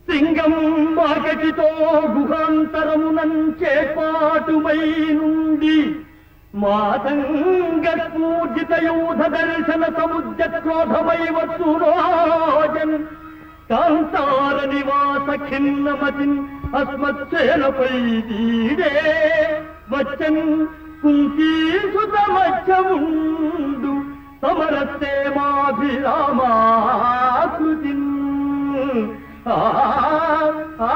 సింగం మాగటితో గుహాంతరమునంచేపాటుమై నుండి మాతంగ పూజిత యూధ దర్శన సముద్ర క్రోధమై వచ్చు రోజన్ కాంతార నివాస ఖిన్నమతిన్ అస్మత్సేనపై వీడే వచ్చన్ కుంకీసుత మధ్యముండు సమరస్తే మాభిరామాకృతి ఆ ఆ,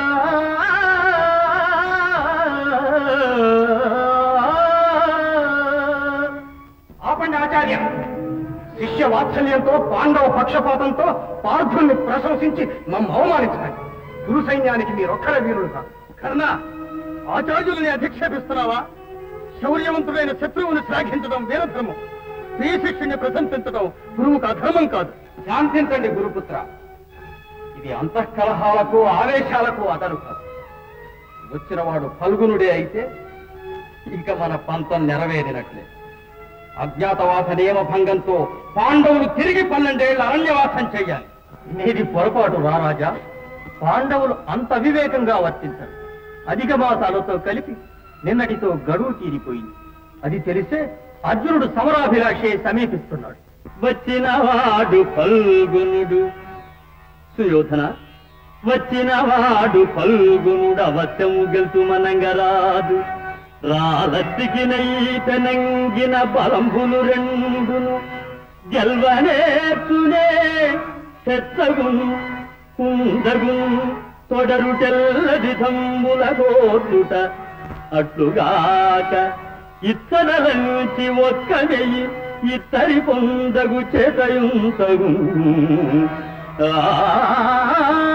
ఆపండి ఆచార్య శిష్య వాత్సల్యంతో పాండవ పక్షపాతంతో పార్థుల్ని ప్రశంసించి మమ్మ అవమానించండి గురు సైన్యానికి మీరొక్కరే వీరులు కాదు కర్ణ ఆచార్యులని అధిక్షేపిస్తున్నావా శౌర్యవంతుడైన శత్రువుని శ్లాఘించడం వీరధర్మం స్త్రీ శిష్యుని ప్రశంసించడం గురువుకు అధర్మం కాదు శాంతించండి గురుపుత్ర ఇది అంతఃకలహాలకు ఆవేశాలకు అదరు కాదు వచ్చినవాడు ఫల్గునుడే అయితే ఇక మన పంతం నెరవేరినట్లే అజ్ఞాతవాస నియమ భంగంతో పాండవులు తిరిగి పన్నెండేళ్ల అరణ్యవాసం చెయ్యాలి మీది పొరపాటు రారాజా పాండవులు అంత అవివేకంగా వర్తించరు అధిక మాసాలతో కలిపి నిన్నటితో గడువు తీరిపోయింది అది తెలిసే అర్జునుడు సమరాభిలాషే సమీపిస్తున్నాడు వచ్చినవాడు ఫల్గునుడు సుయోధన వచ్చినవాడు ఫల్గునుడు అవశ్యము గెలుతు మనంగరాదు రాలత్తికి నైతనంగిన బలంబులు రెండును గెల్వనేర్చునే చెత్తగును కుందగును తొడరు తెల్లది తంబుల కోటుట అట్లుగాక ఇత్తడలంచి ఒక్క వెయ్యి ఇత్తడి పొందగు చేతయుంతగు ఆ